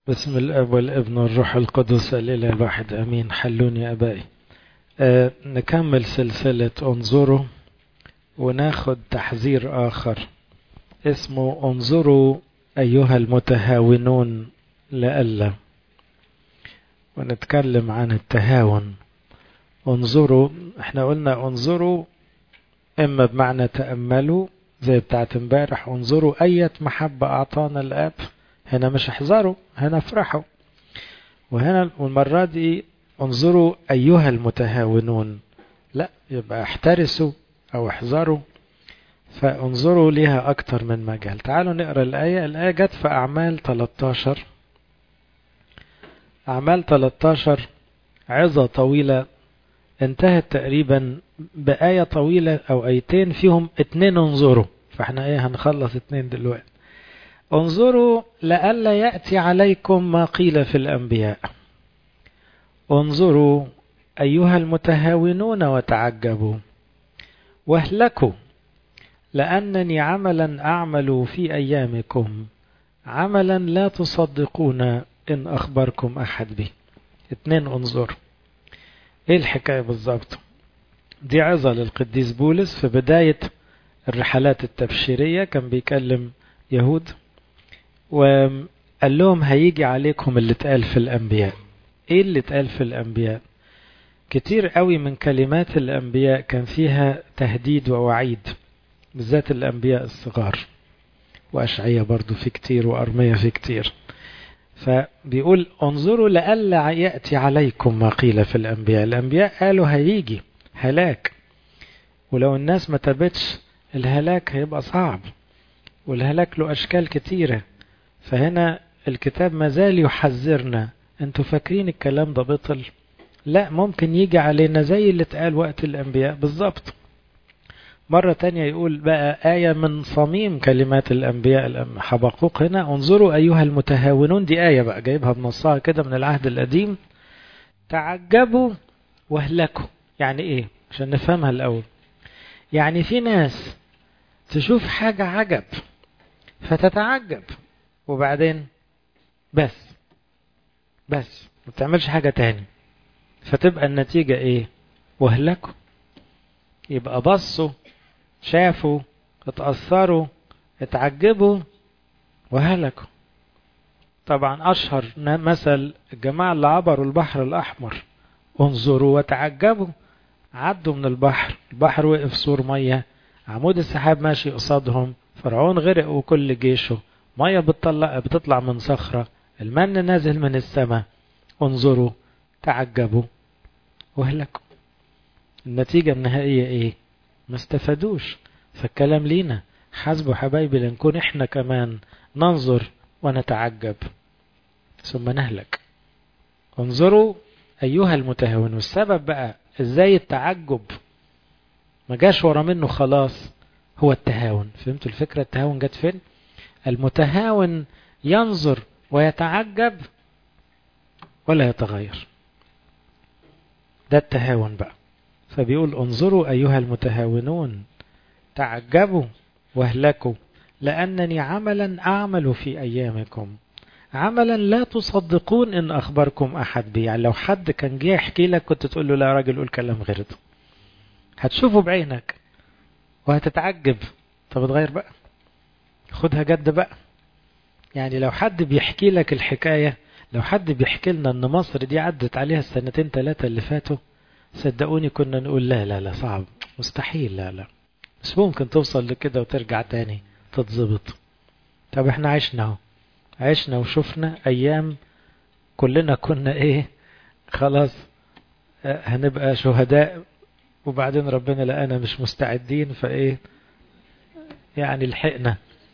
بسم الاب والابن والروح القدس الاله الواحد امين حلوني يا ابائي أه نكمل سلسله انظروا وناخد تحذير اخر اسمه انظروا ايها المتهاونون لئلا ونتكلم عن التهاون انظروا احنا قلنا انظروا اما بمعنى تاملوا زي بتاعت امبارح انظروا اية محبة اعطانا الاب هنا مش احذروا هنا افرحوا وهنا والمرة دي انظروا ايها المتهاونون لا يبقى احترسوا او احذروا فانظروا ليها اكتر من مجال تعالوا نقرا الايه الايه جت في اعمال 13 اعمال 13 عظه طويله انتهت تقريبا بآية طويلة أو آيتين فيهم اتنين انظروا فاحنا ايه هنخلص اتنين دلوقتي انظروا لئلا يأتي عليكم ما قيل في الأنبياء انظروا أيها المتهاونون وتعجبوا واهلكوا لأنني عملا أعمل في أيامكم عملا لا تصدقون إن أخبركم أحد به اتنين انظروا ايه الحكاية بالظبط دي عظة للقديس بولس في بداية الرحلات التبشيرية كان بيكلم يهود وقال لهم هيجي عليكم اللي اتقال في الأنبياء ايه اللي اتقال في الأنبياء كتير قوي من كلمات الأنبياء كان فيها تهديد ووعيد بالذات الأنبياء الصغار وأشعية برضو في كتير وأرمية في كتير فبيقول انظروا لئلا يأتي عليكم ما قيل في الأنبياء الأنبياء قالوا هيجي هلاك ولو الناس ما تابتش الهلاك هيبقى صعب والهلاك له أشكال كتيرة فهنا الكتاب مازال يحذرنا انتوا فاكرين الكلام ده بطل لا ممكن يجي علينا زي اللي اتقال وقت الأنبياء بالظبط مرة تانية يقول بقى آية من صميم كلمات الأنبياء حبقوق هنا انظروا أيها المتهاونون دي آية بقى جايبها بنصها كده من العهد القديم تعجبوا واهلكوا يعني إيه عشان نفهمها الأول يعني في ناس تشوف حاجة عجب فتتعجب وبعدين بس بس ما بتعملش حاجة تاني فتبقى النتيجة إيه واهلكوا يبقى بصوا شافوا اتأثروا اتعجبوا وهلكوا طبعا أشهر مثل الجماعة اللي عبروا البحر الأحمر انظروا وتعجبوا عدوا من البحر البحر وقف سور مية عمود السحاب ماشي قصادهم فرعون غرق وكل جيشه مية بتطلع بتطلع من صخرة المن نازل من السماء انظروا تعجبوا وهلكوا النتيجة النهائية ايه ما استفادوش فالكلام لينا حسبوا حبايبي لنكون احنا كمان ننظر ونتعجب ثم نهلك انظروا ايها المتهاون والسبب بقى ازاي التعجب ما جاش ورا منه خلاص هو التهاون فهمتوا الفكرة التهاون جت فين المتهاون ينظر ويتعجب ولا يتغير ده التهاون بقى فبيقول انظروا أيها المتهاونون تعجبوا واهلكوا لأنني عملا أعمل في أيامكم عملا لا تصدقون إن أخبركم أحد بي يعني لو حد كان جه يحكي لك كنت تقول له لا راجل قول كلام غير ده هتشوفه بعينك وهتتعجب طب اتغير بقى خدها جد بقى يعني لو حد بيحكي لك الحكاية لو حد بيحكي لنا ان مصر دي عدت عليها السنتين ثلاثة اللي فاتوا صدقوني كنا نقول لا لا لا صعب مستحيل لا لا مش ممكن توصل لكده وترجع تاني تتظبط طب احنا عشنا اهو عشنا وشفنا ايام كلنا كنا ايه خلاص هنبقى شهداء وبعدين ربنا لقانا مش مستعدين فايه يعني لحقنا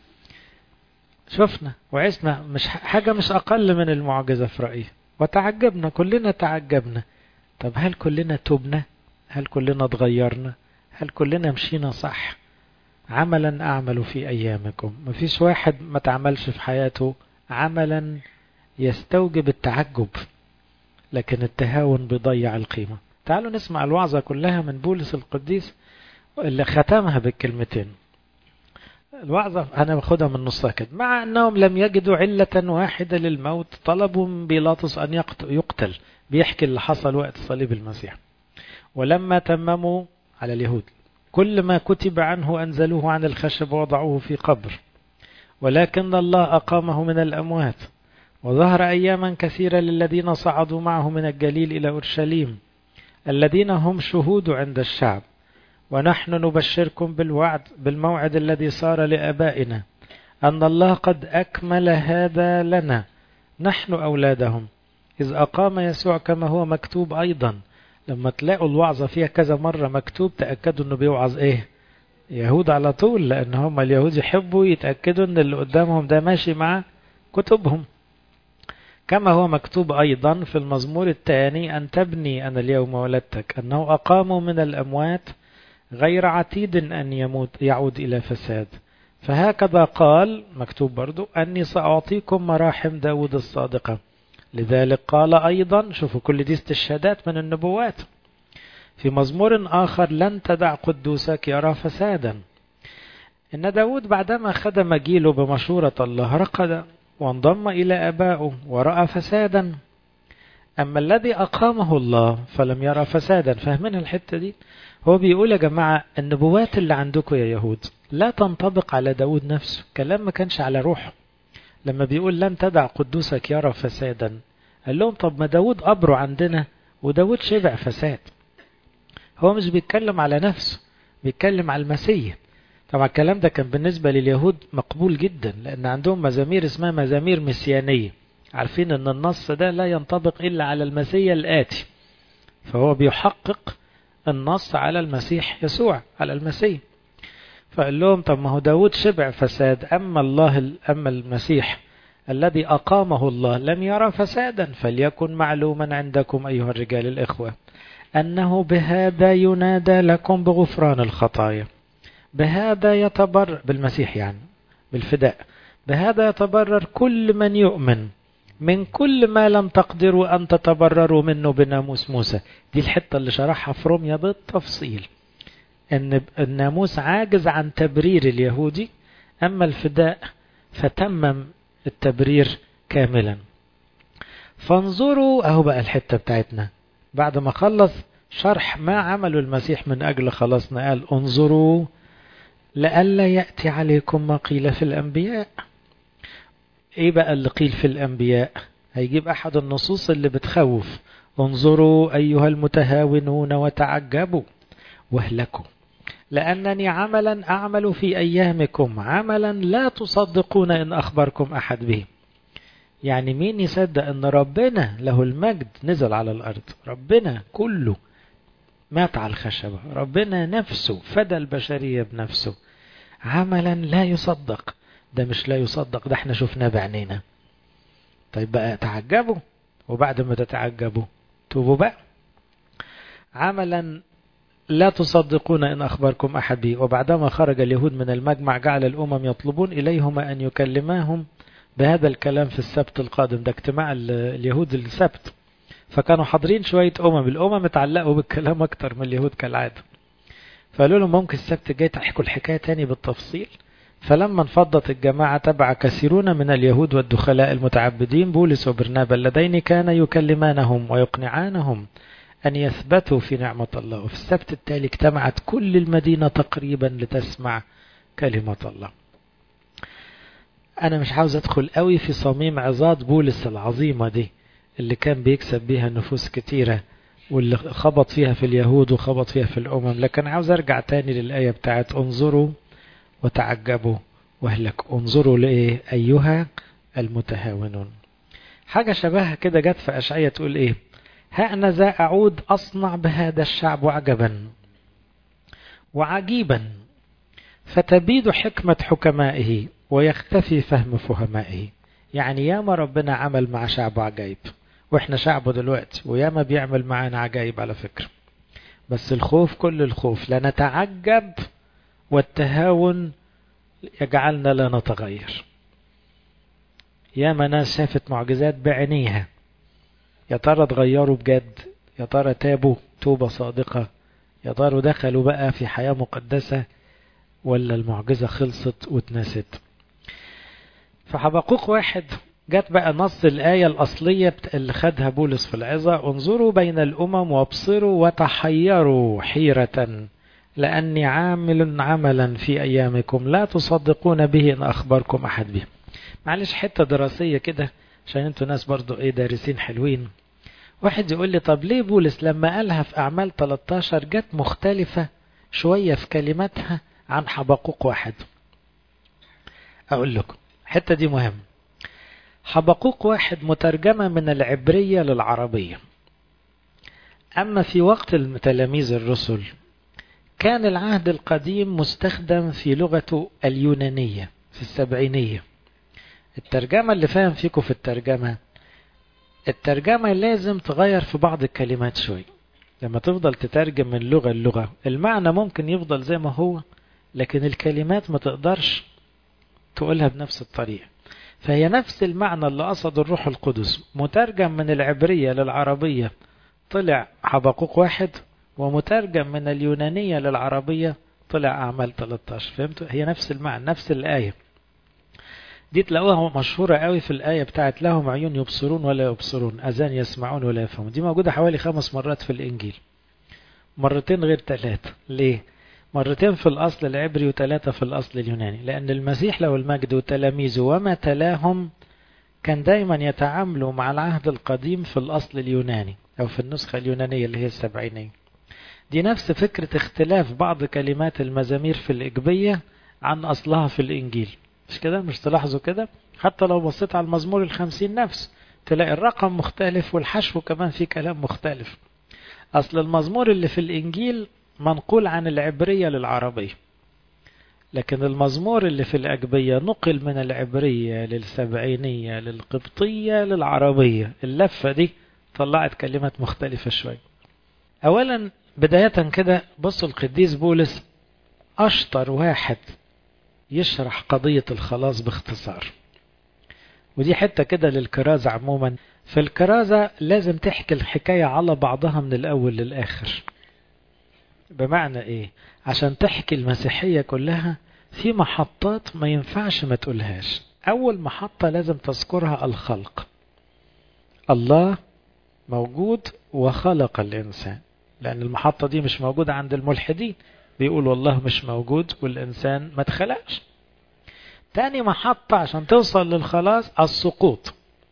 شفنا وعشنا مش حاجة مش أقل من المعجزة في رأيي وتعجبنا كلنا تعجبنا طب هل كلنا تبنا هل كلنا اتغيرنا هل كلنا مشينا صح عملا أعمل في أيامكم مفيش واحد ما تعملش في حياته عملا يستوجب التعجب لكن التهاون بيضيع القيمة تعالوا نسمع الوعظة كلها من بولس القديس اللي ختمها بالكلمتين الوعظة أنا باخدها من نصها كده مع أنهم لم يجدوا علة واحدة للموت طلبوا من بيلاطس أن يقتل بيحكي اللي حصل وقت صليب المسيح ولما تمموا على اليهود كل ما كتب عنه أنزلوه عن الخشب ووضعوه في قبر ولكن الله أقامه من الأموات وظهر أياما كثيرة للذين صعدوا معه من الجليل إلى أورشليم الذين هم شهود عند الشعب ونحن نبشركم بالوعد بالموعد الذي صار لآبائنا أن الله قد أكمل هذا لنا نحن أولادهم إذ أقام يسوع كما هو مكتوب أيضا لما تلاقوا الوعظة فيها كذا مرة مكتوب تأكدوا أنه بيوعظ إيه يهود على طول لأن هم اليهود يحبوا يتأكدوا أن اللي قدامهم ده ماشي مع كتبهم كما هو مكتوب أيضا في المزمور الثاني أن تبني أنا اليوم ولدتك أنه أقاموا من الأموات غير عتيد أن يموت يعود إلى فساد فهكذا قال مكتوب برضو أني سأعطيكم مراحم داود الصادقة لذلك قال أيضا شوفوا كل دي استشهادات من النبوات في مزمور آخر لن تدع قدوسك يرى فسادا إن داود بعدما خدم جيله بمشورة الله رقد وانضم إلى أبائه ورأى فسادا أما الذي أقامه الله فلم يرى فسادا فاهمين الحتة دي هو بيقول يا جماعة النبوات اللي عندكم يا يهود لا تنطبق على داود نفسه كلام ما كانش على روحه لما بيقول لن تدع قدوسك يرى فسادا قال لهم طب ما داود قبره عندنا وداود شبع فساد هو مش بيتكلم على نفسه بيتكلم على المسيح طبعا الكلام ده كان بالنسبة لليهود مقبول جدا لأن عندهم مزامير اسمها مزامير مسيانية عارفين أن النص ده لا ينطبق إلا على المسيح الآتي فهو بيحقق النص على المسيح يسوع على المسيح فقال لهم طب ما هو داود شبع فساد أما الله أما المسيح الذي أقامه الله لم يرى فسادا فليكن معلوما عندكم أيها الرجال الإخوة أنه بهذا ينادى لكم بغفران الخطايا بهذا يتبرر بالمسيح يعني بالفداء بهذا يتبرر كل من يؤمن من كل ما لم تقدروا أن تتبرروا منه بناموس موسى دي الحتة اللي شرحها في روميا بالتفصيل أن الناموس عاجز عن تبرير اليهودي أما الفداء فتمم التبرير كاملا فانظروا أهو بقى الحتة بتاعتنا بعد ما خلص شرح ما عمله المسيح من أجل خلاصنا قال انظروا لئلا يأتي عليكم ما قيل في الأنبياء ايه بقى اللي قيل في الأنبياء هيجيب أحد النصوص اللي بتخوف انظروا أيها المتهاونون وتعجبوا واهلكوا لأنني عملا أعمل في أيامكم عملا لا تصدقون إن أخبركم أحد به يعني مين يصدق أن ربنا له المجد نزل على الأرض ربنا كله مات على الخشبة ربنا نفسه فدى البشرية بنفسه عملا لا يصدق ده مش لا يصدق ده احنا شفناه بعينينا طيب بقى تعجبوا وبعد ما تتعجبوا توبوا بقى عملا لا تصدقون إن أخبركم أحد به وبعدما خرج اليهود من المجمع جعل الأمم يطلبون إليهما أن يكلماهم بهذا الكلام في السبت القادم ده اجتماع اليهود السبت فكانوا حاضرين شوية أمم الأمم اتعلقوا بالكلام أكتر من اليهود كالعادة فقالوا لهم ممكن السبت الجاي تحكوا الحكاية تاني بالتفصيل فلما انفضت الجماعة تبع كثيرون من اليهود والدخلاء المتعبدين بولس وبرنابا اللذين كان يكلمانهم ويقنعانهم أن يثبتوا في نعمة الله وفي السبت التالي اجتمعت كل المدينة تقريبا لتسمع كلمة الله أنا مش عاوز أدخل قوي في صميم عظات بولس العظيمة دي اللي كان بيكسب بيها نفوس كتيرة واللي خبط فيها في اليهود وخبط فيها في الأمم لكن عاوز أرجع تاني للآية بتاعت انظروا وتعجبوا واهلكوا انظروا لإيه أيها المتهاونون حاجة شبهها كده جت في أشعية تقول إيه هأنذا أعود أصنع بهذا الشعب عجبا وعجيبا فتبيد حكمة حكمائه ويختفي فهم فهمائه يعني ياما ربنا عمل مع شعبه عجائب واحنا شعبه دلوقتي وياما بيعمل معانا عجائب على فكرة بس الخوف كل الخوف لا نتعجب والتهاون يجعلنا لا نتغير ياما ناس شافت معجزات بعينيها يا ترى اتغيروا بجد يا ترى تابوا توبة صادقة يا ترى دخلوا بقى في حياة مقدسة ولا المعجزة خلصت واتنست فحبقوق واحد جت بقى نص الآية الأصلية اللي خدها بولس في العظة انظروا بين الأمم وابصروا وتحيروا حيرة لأني عامل عملا في أيامكم لا تصدقون به إن أخبركم أحد به معلش حتة دراسية كده عشان انتوا ناس برضو ايه دارسين حلوين واحد يقول لي طب ليه بولس لما قالها في أعمال 13 جت مختلفة شوية في كلماتها عن حبقوق واحد أقول لكم الحتة دي مهم حبقوق واحد مترجمة من العبرية للعربية أما في وقت تلاميذ الرسل كان العهد القديم مستخدم في لغته اليونانية في السبعينية الترجمة اللي فاهم فيكم في الترجمة الترجمة لازم تغير في بعض الكلمات شوي لما تفضل تترجم من لغة للغة المعنى ممكن يفضل زي ما هو لكن الكلمات ما تقدرش تقولها بنفس الطريقة فهي نفس المعنى اللي قصد الروح القدس مترجم من العبرية للعربية طلع حبقوق واحد ومترجم من اليونانية للعربية طلع أعمال 13 فهمتوا هي نفس المعنى نفس الآية دي تلاقوها مشهورة قوي في الآية بتاعت لهم عيون يبصرون ولا يبصرون أذان يسمعون ولا يفهمون دي موجودة حوالي خمس مرات في الإنجيل مرتين غير ثلاثة ليه؟ مرتين في الأصل العبري وثلاثة في الأصل اليوناني لأن المسيح له المجد وتلاميذه وما تلاهم كان دايما يتعاملوا مع العهد القديم في الأصل اليوناني أو في النسخة اليونانية اللي هي السبعينية دي نفس فكرة اختلاف بعض كلمات المزامير في الإجبية عن أصلها في الإنجيل مش كده مش تلاحظوا كده حتى لو بصيت على المزمور الخمسين نفس تلاقي الرقم مختلف والحشو كمان فيه كلام مختلف أصل المزمور اللي في الإنجيل منقول عن العبرية للعربية لكن المزمور اللي في الأجبية نقل من العبرية للسبعينية للقبطية للعربية اللفة دي طلعت كلمات مختلفة شوي أولا بداية كده بصوا القديس بولس أشطر واحد يشرح قضية الخلاص باختصار ودي حتة كده للكرازة عموما في الكرازة لازم تحكي الحكاية على بعضها من الأول للآخر بمعنى إيه عشان تحكي المسيحية كلها في محطات ما ينفعش ما تقولهاش أول محطة لازم تذكرها الخلق الله موجود وخلق الإنسان لأن المحطة دي مش موجودة عند الملحدين بيقول والله مش موجود والإنسان ما اتخلقش تاني محطة عشان توصل للخلاص السقوط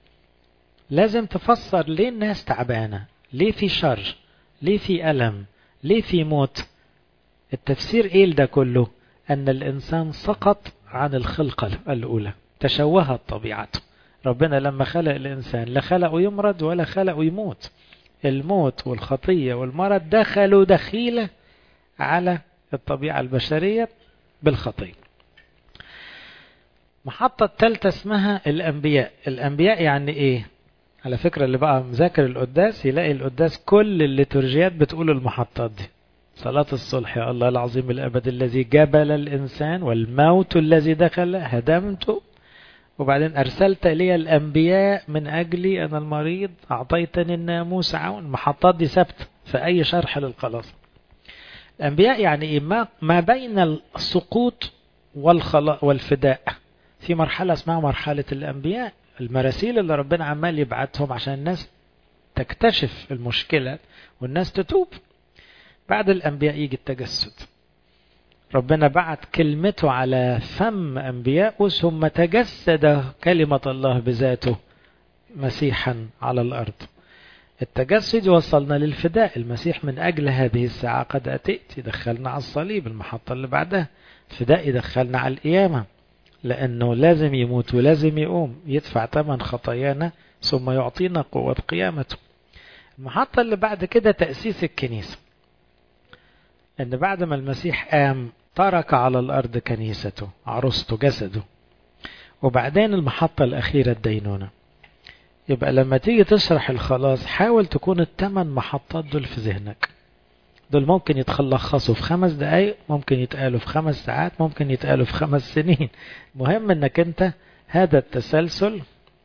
لازم تفسر ليه الناس تعبانة ليه في شر ليه في ألم ليه في موت التفسير ايه ده كله ان الانسان سقط عن الخلقة الاولى تشوهت طبيعته ربنا لما خلق الانسان لا خلقه يمرض ولا خلقه يموت الموت والخطية والمرض دخلوا دخيلة على الطبيعة البشرية بالخطية محطة الثالثة اسمها الأنبياء الأنبياء يعني إيه على فكرة اللي بقى مذاكر القداس يلاقي القداس كل الليتورجيات بتقول المحطات دي صلاة الصلح يا الله العظيم الأبد الذي جبل الإنسان والموت الذي دخل هدمته وبعدين أرسلت إلي الأنبياء من أجلي أنا المريض أعطيتني الناموس عون المحطات دي ثابتة في أي شرح للخلاص الأنبياء يعني إيه ما, ما بين السقوط والخلاء والفداء في مرحلة اسمها مرحلة الأنبياء المراسيل اللي ربنا عمال يبعتهم عشان الناس تكتشف المشكلة والناس تتوب بعد الأنبياء يجي التجسد ربنا بعت كلمته على فم أنبياء ثم تجسد كلمة الله بذاته مسيحا على الأرض التجسد وصلنا للفداء المسيح من أجل هذه الساعة قد أتيت يدخلنا على الصليب المحطة اللي بعدها الفداء يدخلنا على القيامة لأنه لازم يموت ولازم يقوم يدفع ثمن خطايانا ثم يعطينا قوة قيامته المحطة اللي بعد كده تأسيس الكنيسة أن بعد ما المسيح قام ترك على الأرض كنيسته عروسته جسده وبعدين المحطة الأخيرة الدينونة يبقى لما تيجي تشرح الخلاص حاول تكون الثمان محطات دول في ذهنك دول ممكن يتخلصوا في خمس دقايق ممكن يتقالوا في خمس ساعات ممكن يتقالوا في خمس سنين مهم انك انت هذا التسلسل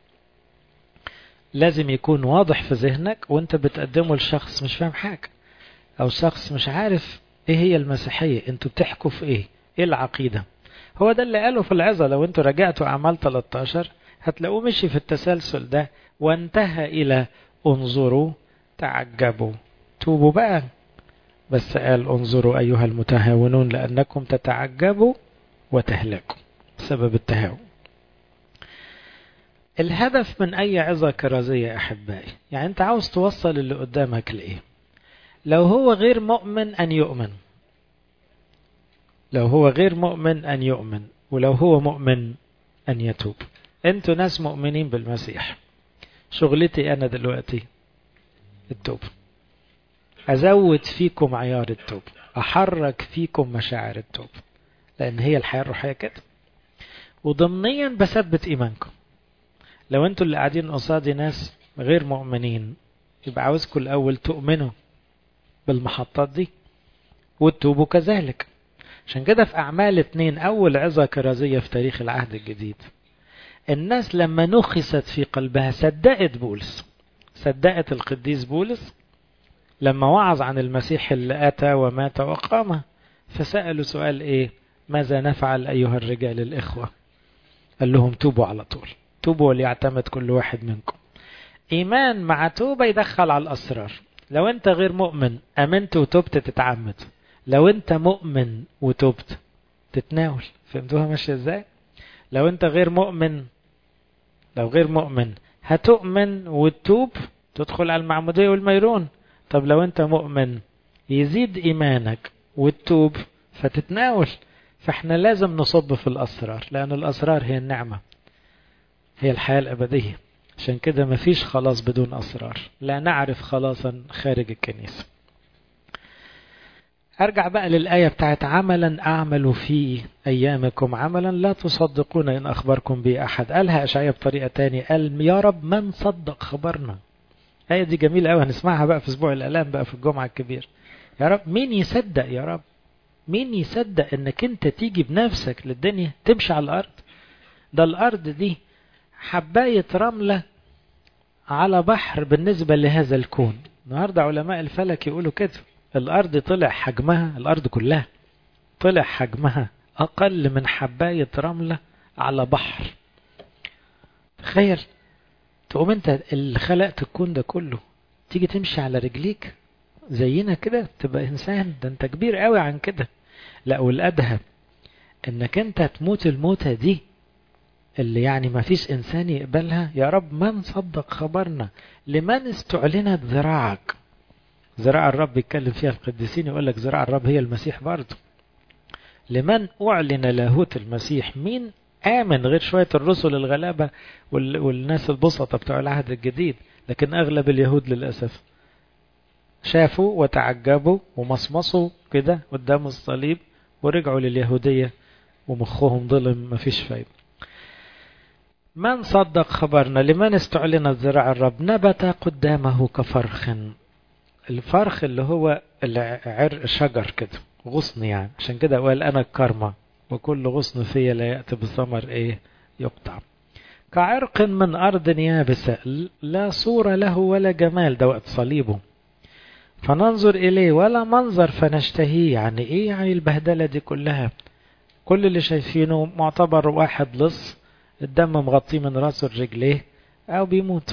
لازم يكون واضح في ذهنك وانت بتقدمه لشخص مش فاهم حاجة او شخص مش عارف ايه هي المسيحية انتوا بتحكوا في ايه ايه العقيدة هو ده اللي قاله في العظة لو انتوا رجعتوا اعمال 13 هتلاقوه مشي في التسلسل ده وانتهى الى انظروا تعجبوا توبوا بقى بس قال انظروا ايها المتهاونون لانكم تتعجبوا وتهلكوا بسبب التهاون الهدف من اي عظة كرازية احبائي يعني انت عاوز توصل اللي قدامك لايه لو هو غير مؤمن ان يؤمن لو هو غير مؤمن ان يؤمن ولو هو مؤمن ان يتوب انتوا ناس مؤمنين بالمسيح شغلتي انا دلوقتي التوب ازود فيكم عيار التوب احرك فيكم مشاعر التوب لان هي الحياه الروحيه كده وضمنيا بثبت ايمانكم لو انتوا اللي قاعدين قصادي ناس غير مؤمنين يبقى عاوزكم الاول تؤمنوا بالمحطات دي وتتوبوا كذلك عشان كده في اعمال اتنين اول عظه كرازيه في تاريخ العهد الجديد الناس لما نخست في قلبها صدقت بولس صدقت القديس بولس لما وعظ عن المسيح اللي أتى ومات وقام فسألوا سؤال إيه ماذا نفعل أيها الرجال الإخوة قال لهم توبوا على طول توبوا وليعتمد كل واحد منكم إيمان مع توبة يدخل على الأسرار لو أنت غير مؤمن أمنت وتبت تتعمد لو أنت مؤمن وتبت تتناول فهمتوها ماشية إزاي لو أنت غير مؤمن لو غير مؤمن هتؤمن وتتوب تدخل على المعمودية والميرون طب لو انت مؤمن يزيد ايمانك وتتوب فتتناول فاحنا لازم نصب في الاسرار لان الاسرار هي النعمة هي الحياة الابدية عشان كده مفيش خلاص بدون اسرار لا نعرف خلاصا خارج الكنيسة ارجع بقى للآية بتاعت عملا اعمل في ايامكم عملا لا تصدقون ان اخبركم به احد قالها اشعياء بطريقة تانية قال يا رب من صدق خبرنا الآية دي جميلة قوي هنسمعها بقى في أسبوع الآلام بقى في الجمعة الكبير يا رب مين يصدق يا رب مين يصدق انك انت تيجي بنفسك للدنيا تمشي على الأرض ده الأرض دي حباية رملة على بحر بالنسبة لهذا الكون النهاردة علماء الفلك يقولوا كده الأرض طلع حجمها الأرض كلها طلع حجمها أقل من حباية رملة على بحر تخيل تقوم انت اللي خلقت الكون ده كله تيجي تمشي على رجليك زينا كده تبقى انسان ده انت كبير قوي عن كده لا والادهى انك انت تموت الموتة دي اللي يعني ما فيش انسان يقبلها يا رب من صدق خبرنا لمن استعلنت ذراعك ذراع الرب يتكلم فيها القديسين يقول لك ذراع الرب هي المسيح برضه لمن اعلن لاهوت المسيح مين آمن غير شوية الرسل الغلابة والناس البسطة بتوع العهد الجديد لكن أغلب اليهود للأسف شافوا وتعجبوا ومصمصوا كده قدام الصليب ورجعوا لليهودية ومخهم ظلم مفيش فايدة من صدق خبرنا لمن استعلنت ذراع الرب نبت قدامه كفرخ الفرخ اللي هو عرق شجر كده غصن يعني عشان كده قال أنا الكرمة وكل غصن فيا لا يأتي بثمر إيه يقطع كعرق من أرض يابسة لا صورة له ولا جمال ده وقت صليبه فننظر إليه ولا منظر فنشتهيه يعني إيه يعني البهدلة دي كلها كل اللي شايفينه معتبر واحد لص الدم مغطيه من راسه لرجليه أو بيموت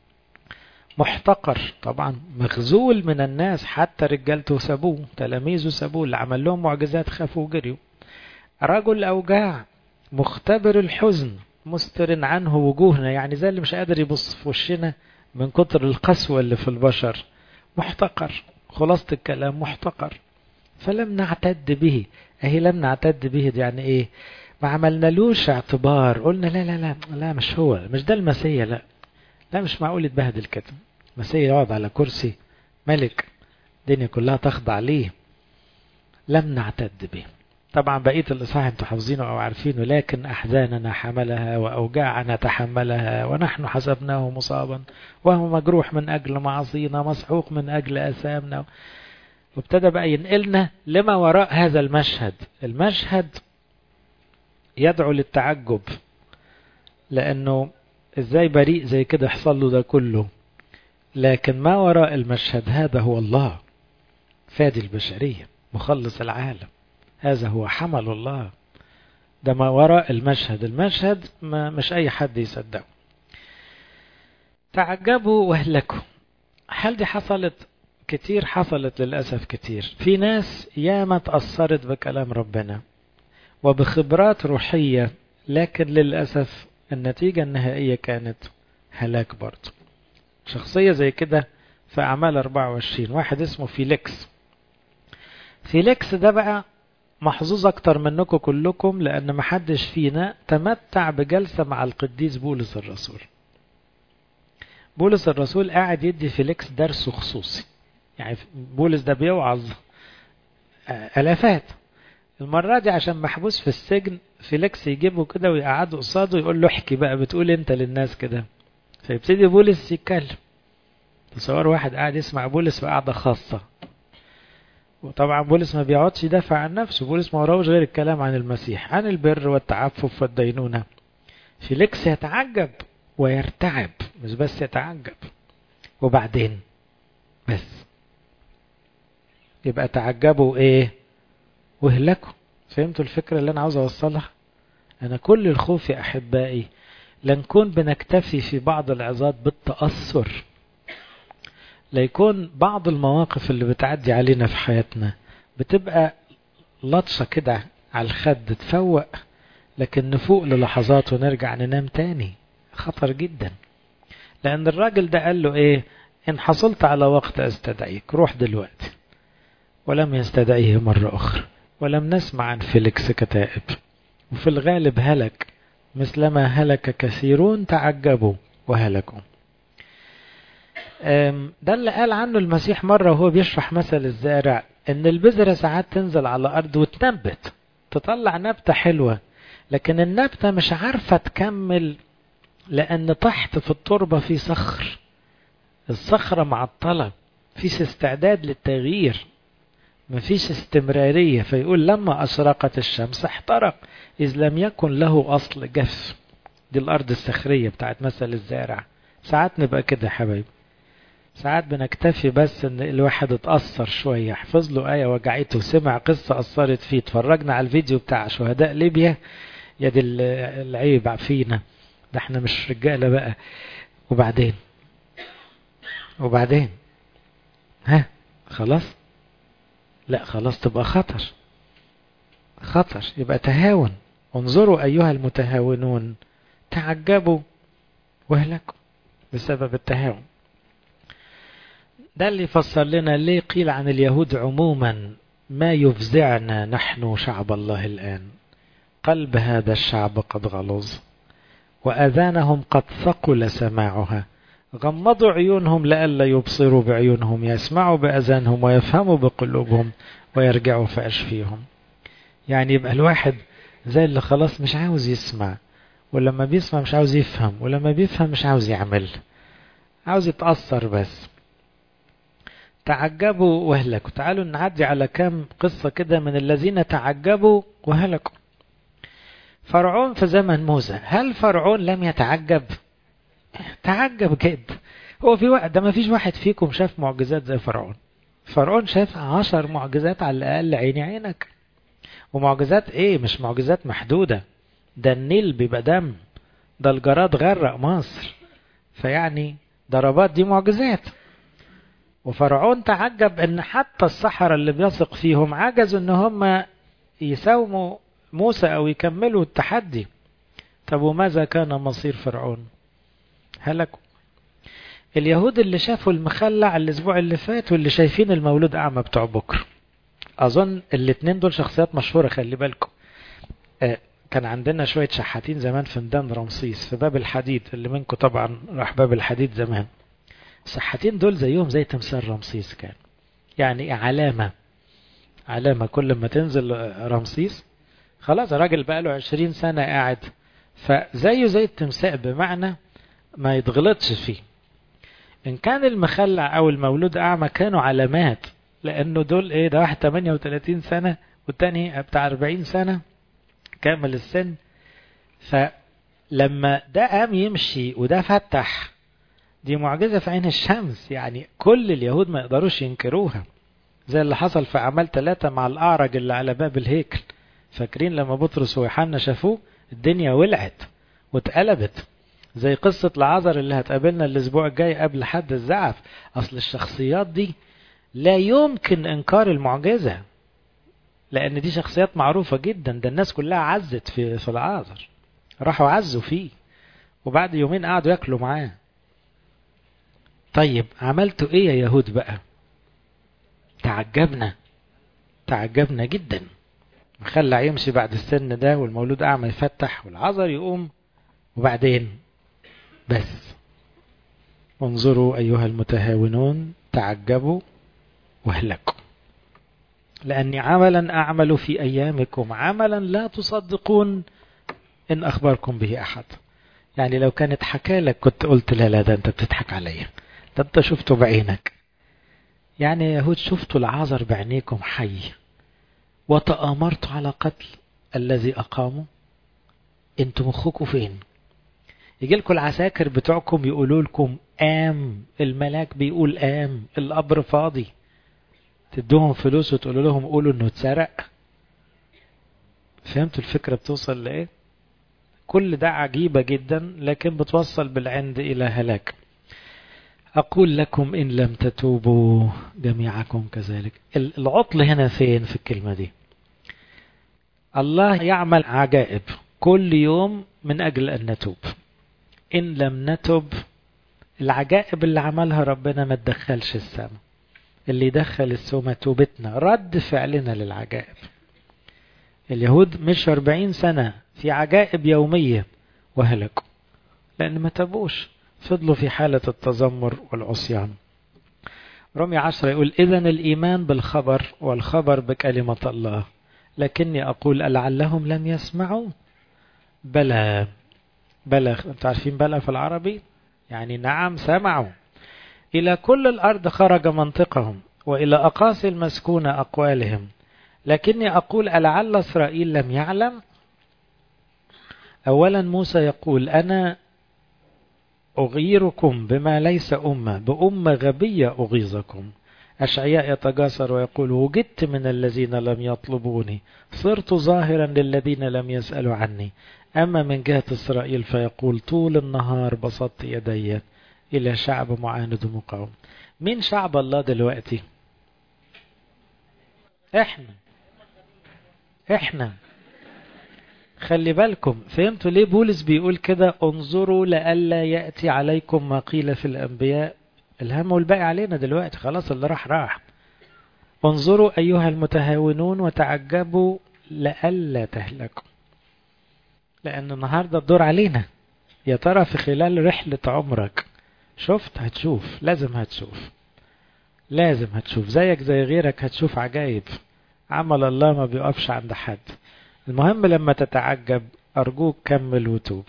محتقر طبعا مخزول من الناس حتى رجالته سابوه تلاميذه سابوه اللي عمل لهم معجزات خافوا وجريوا رجل أوجاع مختبر الحزن مستر عنه وجوهنا يعني زي اللي مش قادر يبص في وشنا من كتر القسوة اللي في البشر محتقر خلاصة الكلام محتقر فلم نعتد به اهي لم نعتد به دي يعني ايه ما عملنالوش اعتبار قلنا لا لا لا لا مش هو مش ده المسيا لا لا مش معقول يتبهدل كده المسيا يقعد على كرسي ملك الدنيا كلها تخضع ليه لم نعتد به طبعا بقية الإصحاح انتوا حافظينه أو عارفينه لكن أحزاننا حملها وأوجاعنا تحملها ونحن حسبناه مصابا وهو مجروح من أجل معصينا مسحوق من أجل أثامنا وابتدى بقى ينقلنا لما وراء هذا المشهد المشهد يدعو للتعجب لأنه ازاي بريء زي كده يحصل له ده كله لكن ما وراء المشهد هذا هو الله فادي البشرية مخلص العالم هذا هو حمل الله ده ما وراء المشهد المشهد ما مش أي حد يصدقه تعجبوا واهلكوا هل دي حصلت كتير حصلت للأسف كتير في ناس ياما تأثرت بكلام ربنا وبخبرات روحية لكن للأسف النتيجة النهائية كانت هلاك برضه شخصية زي كده في أعمال 24 واحد اسمه فيليكس فيليكس ده بقى محظوظ أكتر منكم كلكم لأن محدش فينا تمتع بجلسة مع القديس بولس الرسول بولس الرسول قاعد يدي فيليكس درس خصوصي يعني بولس ده بيوعظ ألافات المرة دي عشان محبوس في السجن فيليكس يجيبه كده ويقعده قصاده يقول له احكي بقى بتقول انت للناس كده فيبتدي بولس يتكلم تصور واحد قاعد يسمع بولس في قعدة خاصة وطبعا بولس ما بيقعدش يدافع عن نفسه بولس ما وراهوش غير الكلام عن المسيح عن البر والتعفف والدينونة فيليكس يتعجب ويرتعب مش بس يتعجب وبعدين بس يبقى تعجبوا ايه واهلكوا فهمتوا الفكرة اللي انا عاوز اوصلها انا كل الخوف يا احبائي لنكون بنكتفي في بعض العظات بالتأثر ليكون بعض المواقف اللي بتعدي علينا في حياتنا بتبقى لطشة كده على الخد تفوق لكن نفوق للحظات ونرجع ننام تاني خطر جدا لأن الراجل ده قال له إيه إن حصلت على وقت أستدعيك روح دلوقتي ولم يستدعيه مرة أخرى ولم نسمع عن فيليكس كتائب وفي الغالب هلك مثلما هلك كثيرون تعجبوا وهلكوا ده اللي قال عنه المسيح مرة وهو بيشرح مثل الزارع ان البذرة ساعات تنزل على الارض وتنبت تطلع نبتة حلوة لكن النبتة مش عارفة تكمل لان تحت في التربة في صخر الصخرة معطلة فيش استعداد للتغيير مفيش استمرارية فيقول لما أشرقت الشمس احترق إذ لم يكن له أصل جف دي الأرض الصخرية بتاعت مثل الزارع ساعات نبقى كده يا حبايبي ساعات بنكتفي بس ان الواحد اتأثر شوية حفظ له آية وجعته سمع قصة أثرت فيه اتفرجنا على الفيديو بتاع شهداء ليبيا يا دي العيب فينا ده احنا مش رجالة بقى وبعدين وبعدين ها خلاص لا خلاص تبقى خطر خطر يبقى تهاون انظروا أيها المتهاونون تعجبوا واهلكوا بسبب التهاون ده اللي يفسر لنا ليه قيل عن اليهود عموما ما يفزعنا نحن شعب الله الآن قلب هذا الشعب قد غلظ وأذانهم قد ثقل سماعها غمضوا عيونهم لئلا يبصروا بعيونهم يسمعوا بأذانهم ويفهموا بقلوبهم ويرجعوا فأشفيهم يعني يبقى الواحد زي اللي خلاص مش عاوز يسمع ولما بيسمع مش عاوز يفهم ولما بيفهم مش عاوز يعمل عاوز يتأثر بس تعجبوا وهلكوا تعالوا نعدي على كام قصة كده من الذين تعجبوا وهلكوا فرعون في زمن موسى هل فرعون لم يتعجب تعجب جد هو في وقت ده ما فيش واحد فيكم شاف معجزات زي فرعون فرعون شاف عشر معجزات على الأقل عيني عينك ومعجزات ايه مش معجزات محدودة ده النيل بيبقى دم ده الجراد غرق مصر فيعني ضربات دي معجزات وفرعون تعجب ان حتى السحرة اللي بيثق فيهم عجزوا ان هم يساوموا موسى او يكملوا التحدي طب وماذا كان مصير فرعون هلكوا اليهود اللي شافوا المخلع الاسبوع اللي فات واللي شايفين المولود اعمى بتوع بكره اظن الاثنين دول شخصيات مشهوره خلي بالكم آه كان عندنا شويه شحاتين زمان في ميدان رمسيس في باب الحديد اللي منكم طبعا راح باب الحديد زمان الشحاتين دول زيهم زي تمثال رمسيس كان يعني علامه علامه كل ما تنزل رمسيس خلاص الراجل بقى له 20 سنه قاعد فزيه زي التمثال بمعنى ما يتغلطش فيه ان كان المخلع او المولود اعمى كانوا علامات لانه دول ايه ده واحد 38 سنة والتاني بتاع 40 سنة كامل السن فلما ده قام يمشي وده فتح دي معجزة في عين الشمس يعني كل اليهود ما يقدروش ينكروها زي اللي حصل في أعمال ثلاثة مع الأعرج اللي على باب الهيكل فاكرين لما بطرس ويوحنا شافوه الدنيا ولعت واتقلبت زي قصة العذر اللي هتقابلنا الأسبوع الجاي قبل حد الزعف أصل الشخصيات دي لا يمكن إنكار المعجزة لأن دي شخصيات معروفة جدا ده الناس كلها عزت في في العذر راحوا عزوا فيه وبعد يومين قعدوا ياكلوا معاه طيب عملتوا ايه يا يهود بقى تعجبنا تعجبنا جدا مخلع يمشي بعد السن ده والمولود اعمى يفتح والعذر يقوم وبعدين بس انظروا ايها المتهاونون تعجبوا واهلكوا لاني عملا اعمل في ايامكم عملا لا تصدقون ان اخبركم به احد يعني لو كانت حكى لك كنت قلت لا لا ده انت بتضحك عليا ده انت شفته بعينك يعني يا يهود شفتوا العذر بعينيكم حي وتآمرت على قتل الذي أقامه انتوا مخكم فين يجي لكم العساكر بتوعكم يقولوا لكم قام الملاك بيقول قام القبر فاضي تدوهم فلوس وتقولوا لهم قولوا انه اتسرق فهمتوا الفكرة بتوصل لإيه كل ده عجيبة جدا لكن بتوصل بالعند إلى هلاك أقول لكم إن لم تتوبوا جميعكم كذلك العطل هنا فين في الكلمة دي الله يعمل عجائب كل يوم من أجل أن نتوب إن لم نتب العجائب اللي عملها ربنا ما تدخلش السماء اللي يدخل السماء توبتنا رد فعلنا للعجائب اليهود مش 40 سنة في عجائب يومية وهلكوا لأن ما تابوش فضلوا في حالة التذمر والعصيان رمي عشرة يقول إذا الإيمان بالخبر والخبر بكلمة الله لكني أقول لعلهم لم يسمعوا بلى بلى أنتوا عارفين بلى في العربي يعني نعم سمعوا إلى كل الأرض خرج منطقهم وإلى أقاصي المسكونة أقوالهم لكني أقول ألعل إسرائيل لم يعلم أولا موسى يقول أنا أغيركم بما ليس أمة بأمة غبية أغيظكم أشعياء يتجاسر ويقول وجدت من الذين لم يطلبوني صرت ظاهرا للذين لم يسألوا عني أما من جهة إسرائيل فيقول طول النهار بسطت يدي إلى شعب معاند مقاوم مين شعب الله دلوقتي احنا احنا خلي بالكم فهمتوا ليه بولس بيقول كده انظروا لئلا يأتي عليكم ما قيل في الأنبياء الهم والباقي علينا دلوقتي خلاص اللي راح راح انظروا أيها المتهاونون وتعجبوا لئلا تهلكوا لأن النهاردة الدور علينا يا ترى في خلال رحلة عمرك شفت هتشوف لازم هتشوف لازم هتشوف زيك زي غيرك هتشوف عجائب عمل الله ما بيقفش عند حد المهم لما تتعجب أرجوك كمل وتوب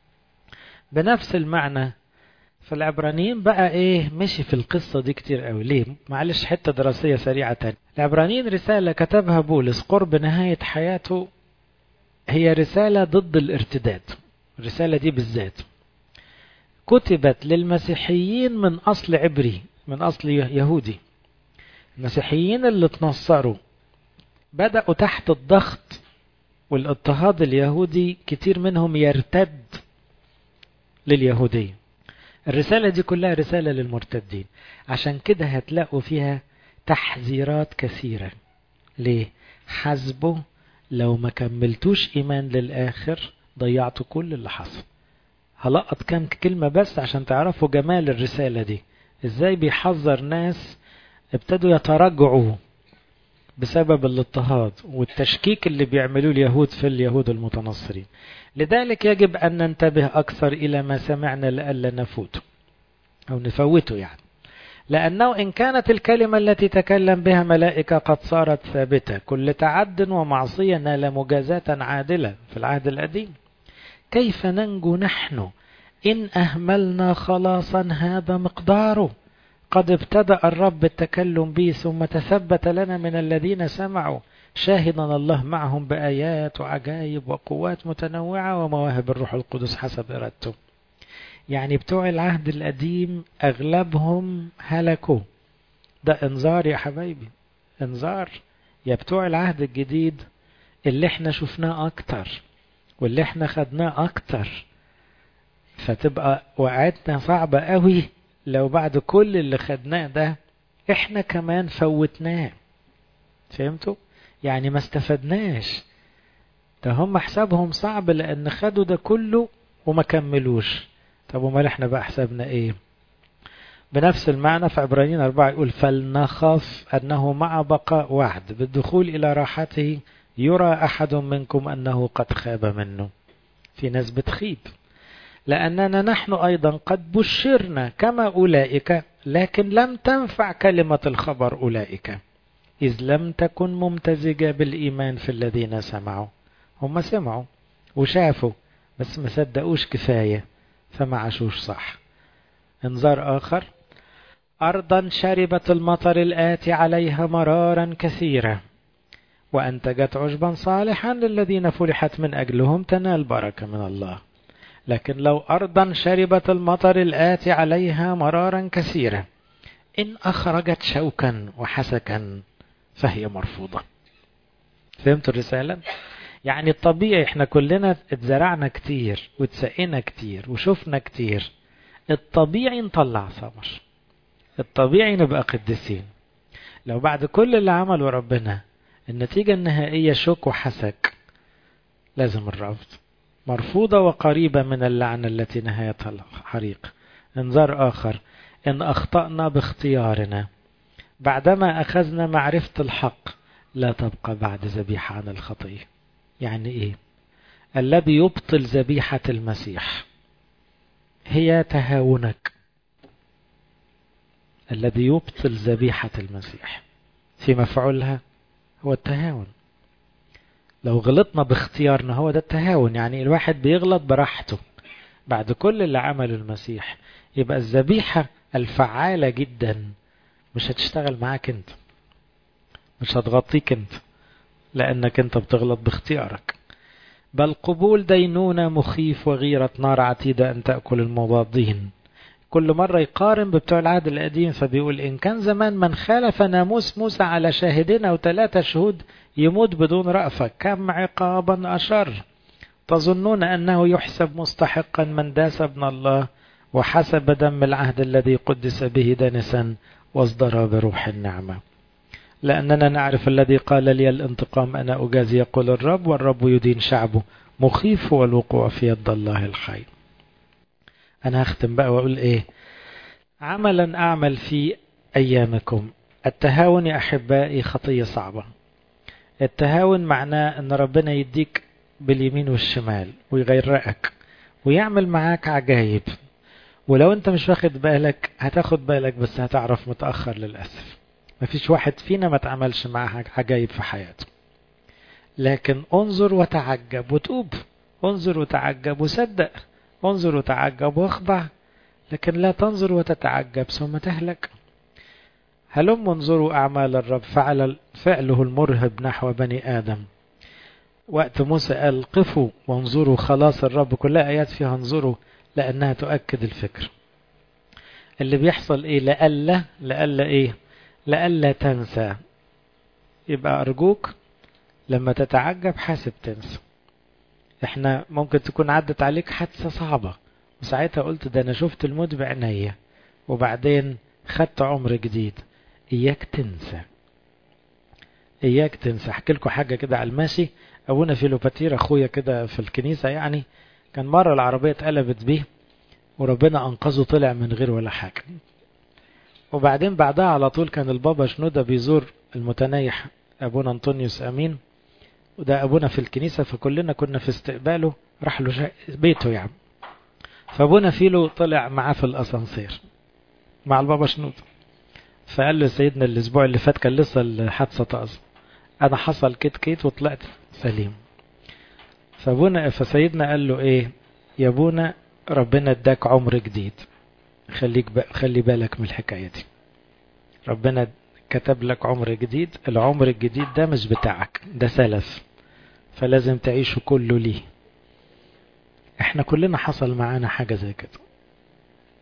بنفس المعنى فالعبرانيين بقى ايه مشي في القصة دي كتير قوي ليه معلش حتة دراسية سريعة تاني العبرانيين رسالة كتبها بولس قرب نهاية حياته هي رسالة ضد الارتداد الرسالة دي بالذات كتبت للمسيحيين من أصل عبري من أصل يهودي المسيحيين اللي تنصروا بدأوا تحت الضغط والاضطهاد اليهودي كتير منهم يرتد لليهودية الرسالة دي كلها رسالة للمرتدين عشان كده هتلاقوا فيها تحذيرات كثيرة ليه حسبه لو ما كملتوش إيمان للآخر ضيعتوا كل اللي حصل هلقط كام كلمة بس عشان تعرفوا جمال الرسالة دي ازاي بيحذر ناس ابتدوا يتراجعوا بسبب الاضطهاد والتشكيك اللي بيعملوه اليهود في اليهود المتنصرين لذلك يجب أن ننتبه أكثر إلى ما سمعنا لألا نفوت أو نفوته يعني لأنه إن كانت الكلمة التي تكلم بها ملائكة قد صارت ثابتة كل تعد ومعصية نال مجازاة عادلة في العهد القديم كيف ننجو نحن إن أهملنا خلاصا هذا مقداره قد ابتدأ الرب التكلم به ثم تثبت لنا من الذين سمعوا شاهدا الله معهم بآيات وعجائب وقوات متنوعة ومواهب الروح القدس حسب إرادته يعني بتوع العهد القديم أغلبهم هلكوا ده إنذار يا حبايبي انذار يا بتوع العهد الجديد اللي احنا شفناه اكتر واللي احنا خدناه اكتر فتبقى وقعتنا صعبة قوي لو بعد كل اللي خدناه ده احنا كمان فوتناه فهمتوا يعني ما استفدناش ده هم حسابهم صعب لان خدوا ده كله وما كملوش طب امال احنا بقى حسابنا ايه بنفس المعنى في عبرانيين أربعة يقول فلنخف أنه مع بقاء وعد بالدخول إلى راحته يرى أحد منكم أنه قد خاب منه في ناس بتخيب لأننا نحن أيضا قد بشرنا كما أولئك لكن لم تنفع كلمة الخبر أولئك إذ لم تكن ممتزجة بالإيمان في الذين سمعوا هم سمعوا وشافوا بس ما صدقوش كفاية فما عاشوش صح انظار آخر أرضا شربت المطر الآتي عليها مرارا كثيرة وأنتجت عشبا صالحا للذين فرحت من أجلهم تنال بركة من الله لكن لو أرضا شربت المطر الآتي عليها مرارا كثيرة إن أخرجت شوكا وحسكا فهي مرفوضة فهمت الرسالة؟ يعني الطبيعي احنا كلنا اتزرعنا كتير واتسقينا كتير وشفنا كتير الطبيعي نطلع ثمر الطبيعي نبقى قديسين لو بعد كل اللي عمله ربنا النتيجة النهائية شوك وحسك لازم الرفض مرفوضة وقريبة من اللعنة التي نهايتها الحريق انذار آخر إن أخطأنا باختيارنا بعدما أخذنا معرفة الحق لا تبقى بعد ذبيحة عن الخطية يعني إيه الذي يبطل ذبيحة المسيح هي تهاونك الذي يبطل ذبيحة المسيح في مفعولها هو التهاون لو غلطنا باختيارنا هو ده التهاون يعني الواحد بيغلط براحته بعد كل اللي عمله المسيح يبقى الذبيحة الفعالة جدا مش هتشتغل معاك انت مش هتغطيك انت لانك انت بتغلط باختيارك بل قبول دينونة مخيف وغيرة نار عتيدة أن تأكل المضادين كل مرة يقارن ببتوع العهد القديم فبيقول إن كان زمان من خالف ناموس موسى على شاهدين أو ثلاثة شهود يموت بدون رأفة كم عقابا أشر تظنون أنه يحسب مستحقا من داس ابن الله وحسب دم العهد الذي قدس به دنسا واصدر بروح النعمة لأننا نعرف الذي قال لي الانتقام أنا أجازي يقول الرب والرب يدين شعبه مخيف هو الوقوع في يد الله الحي أنا هختم بقى وأقول إيه عملا أعمل في أيامكم التهاون يا أحبائي خطية صعبة التهاون معناه أن ربنا يديك باليمين والشمال ويغرقك ويعمل معاك عجايب ولو انت مش واخد بالك هتاخد بالك بس هتعرف متأخر للأسف مفيش واحد فينا ما تعملش معاه عجايب في حياته لكن انظر وتعجب وتوب انظر وتعجب وصدق انظر وتعجب واخضع لكن لا تنظر وتتعجب ثم تهلك هلم انظروا أعمال الرب فعل فعله المرهب نحو بني آدم وقت موسى قال قفوا وانظروا خلاص الرب كلها آيات فيها انظروا لأنها تؤكد الفكر اللي بيحصل إيه لألا لألا إيه لألا تنسى يبقى أرجوك لما تتعجب حاسب تنسى احنا ممكن تكون عدت عليك حادثة صعبة وساعتها قلت ده انا شفت الموت بعينيا وبعدين خدت عمر جديد اياك تنسى اياك تنسى احكي لكم حاجة كده على الماشي ابونا فيلوباتير اخويا كده في الكنيسة يعني كان مرة العربية اتقلبت بيه وربنا انقذه طلع من غير ولا حاجة وبعدين بعدها على طول كان البابا شنودة بيزور المتنيح ابونا انطونيوس امين وده ابونا في الكنيسة فكلنا كنا في استقباله راح له بيته يعني فابونا فيلو طلع معاه في الاسانسير مع البابا شنودة فقال له سيدنا الاسبوع اللي فات كان لسه الحادثة طازة انا حصل كيت كيت وطلعت سليم فابونا فسيدنا قال له ايه يا ابونا ربنا اداك عمر جديد خليك بقى خلي بالك من الحكاية دي ربنا كتب لك عمر جديد العمر الجديد ده مش بتاعك ده سلف فلازم تعيشه كله ليه احنا كلنا حصل معانا حاجة زي كده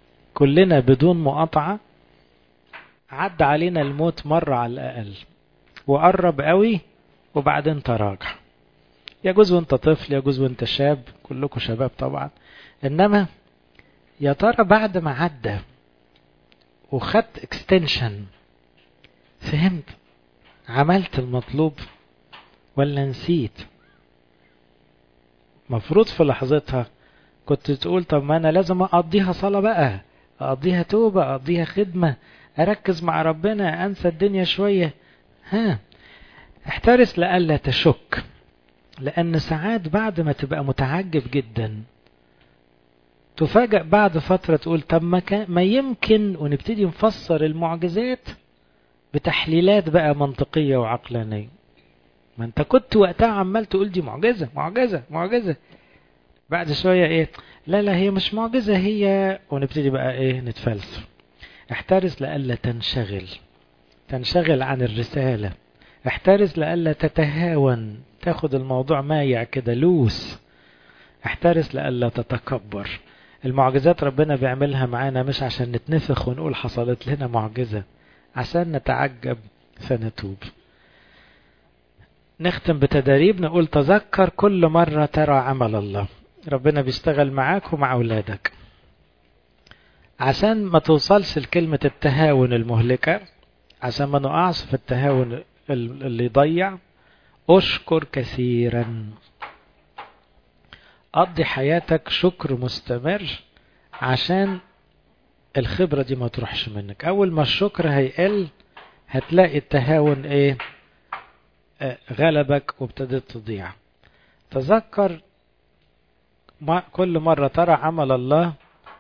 كلنا بدون مقاطعة عدى علينا الموت مرة على الأقل وقرب قوي وبعدين تراجع يجوز وانت طفل يجوز وانت شاب كلكم شباب طبعا انما يا ترى بعد ما عدى وخدت اكستنشن فهمت عملت المطلوب ولا نسيت مفروض في لحظتها كنت تقول طب ما انا لازم اقضيها صلاة بقى اقضيها توبة اقضيها خدمة اركز مع ربنا انسى الدنيا شوية ها احترس لألا تشك لأن ساعات بعد ما تبقى متعجب جدا تفاجأ بعد فترة تقول طب ما, كان ما يمكن ونبتدي نفسر المعجزات بتحليلات بقى منطقية وعقلانية ما انت كنت وقتها عمال تقول دي معجزة معجزة معجزة بعد شوية ايه لا لا هي مش معجزة هي ونبتدي بقى ايه نتفلسف احترس لألا تنشغل تنشغل عن الرسالة احترس لألا تتهاون تاخد الموضوع مايع كده لوس احترس لألا تتكبر المعجزات ربنا بيعملها معانا مش عشان نتنفخ ونقول حصلت لنا معجزة عشان نتعجب فنتوب نختم بتدريب نقول تذكر كل مرة ترى عمل الله ربنا بيشتغل معاك ومع أولادك عشان ما توصلش لكلمة التهاون المهلكة عشان ما نقعش في التهاون اللي يضيع اشكر كثيرا قضي حياتك شكر مستمر عشان الخبرة دي ما تروحش منك اول ما الشكر هيقل هتلاقي التهاون ايه آه غلبك وابتدت تضيع تذكر ما كل مرة ترى عمل الله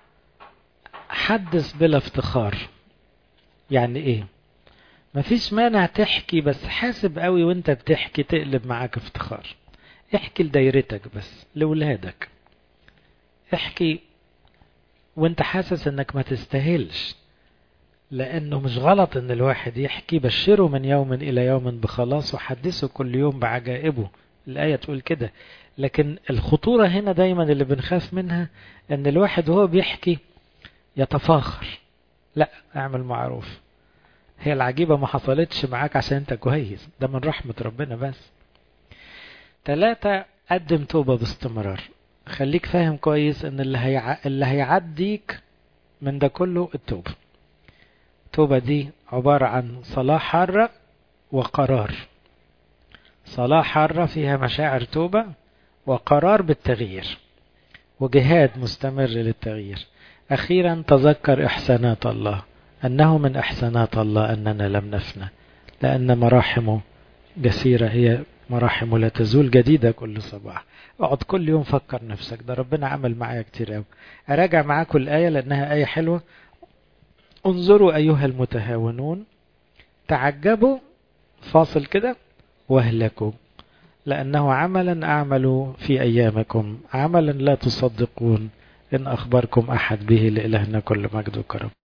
حدث بلا افتخار يعني ايه مفيش مانع تحكي بس حاسب قوي وانت بتحكي تقلب معاك افتخار احكي لدايرتك بس لولادك احكي وانت حاسس انك ما تستاهلش لانه مش غلط ان الواحد يحكي بشره من يوم الى يوم بخلاص وحدثه كل يوم بعجائبه الآية تقول كده لكن الخطورة هنا دايما اللي بنخاف منها ان الواحد وهو بيحكي يتفاخر لا اعمل معروف هي العجيبة ما حصلتش معاك عشان انت كويس ده من رحمة ربنا بس ثلاثة قدم توبة باستمرار خليك فاهم كويس ان اللي, هيع... اللي هيعديك من ده كله التوبة التوبة دي عبارة عن صلاة حارة وقرار صلاة حارة فيها مشاعر توبة وقرار بالتغيير وجهاد مستمر للتغيير أخيرا تذكر إحسانات الله أنه من إحسانات الله أننا لم نفنى لأن مراحمه جسيرة هي مراحمه لا تزول جديدة كل صباح اقعد كل يوم فكر نفسك ده ربنا عمل معايا كتير قوي أراجع معاكم الآية لأنها آية حلوة انظروا أيها المتهاونون تعجبوا فاصل كده واهلكوا لأنه عملا أعمل في أيامكم عملا لا تصدقون إن أخبركم أحد به لإلهنا كل مجد وكرم